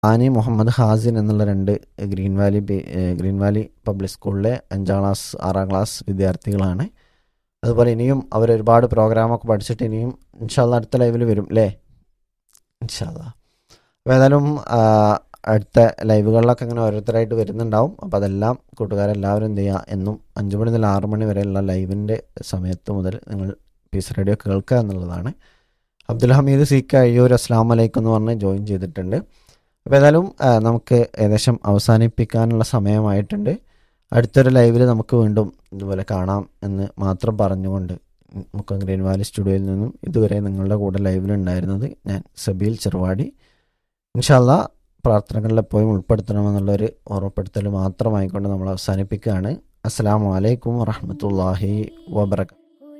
Annie Muhammad Hasin എന്നുള്ള രണ്ട് green valley ബി- ഏഹ് ഗ്രീൻ വാലി പബ്ലിക് സ്കൂളിലെ അഞ്ചാം ക്ലാസ് ആറാം ക്ലാസ് വിദ്യാർത്ഥികളാണ് അതുപോലെ ഇനിയും അവർ ഒരുപാട് പ്രോഗ്രാമൊക്കെ പഠിച്ചിട്ട് ഇനിയും ഇൻഷാല്ല അടുത്ത ലൈവിൽ വരും അല്ലേ ഇൻഷാല്ല അപ്പോൾ ഏതായാലും ആ, അടുത്ത ലൈവുകളിലൊക്കെ ഇങ്ങനെ ഓരോരുത്തരായിട്ട് വരുന്നുണ്ടാവും അപ്പോൾ അതെല്ലാം കൂട്ടുകാരെല്ലാവരും എന്ത് ചെയ്യുക എന്നും അഞ്ച് മണി മുതൽ ആറ് മണി വരെയുള്ള ലൈവിൻ്റെ സമയത്ത് മുതൽ നിങ്ങൾ പീസ് റേഡിയോ കേൾക്കുക എന്നുള്ളതാണ് അബ്ദുൽ ഹമീദ് സി കെ അയ്യൂർ അസ്ലാം വലൈക്കും എന്ന് പറഞ്ഞ് ജോയിൻ ചെയ്തിട്ടുണ്ട് അപ്പോൾ ഏതായാലും ആ, നമുക്ക് ഏകദേശം അവസാനിപ്പിക്കാനുള്ള സമയമായിട്ടുണ്ട് അടുത്തൊരു ലൈവിൽ നമുക്ക് വീണ്ടും ഇതുപോലെ കാണാം എന്ന് മാത്രം പറഞ്ഞുകൊണ്ട് മുക്കം ഗ്രീൻ വാലി സ്റ്റുഡിയോയിൽ നിന്നും ഇതുവരെ നിങ്ങളുടെ കൂടെ ലൈവിലുണ്ടായിരുന്നത് ഞാൻ സബീൽ ചെറുവാടി ഇൻഷാല്ല പ്രാർത്ഥനകളിൽ എപ്പോഴും ഉൾപ്പെടുത്തണമെന്നുള്ളൊരു ഓർമ്മപ്പെടുത്തൽ മാത്രമായിക്കൊണ്ട് നമ്മൾ അവസാനിപ്പിക്കുകയാണ് അസ്സാം വലൈക്കും വറഹമത്തല്ലാഹി വബർക്കാത്തു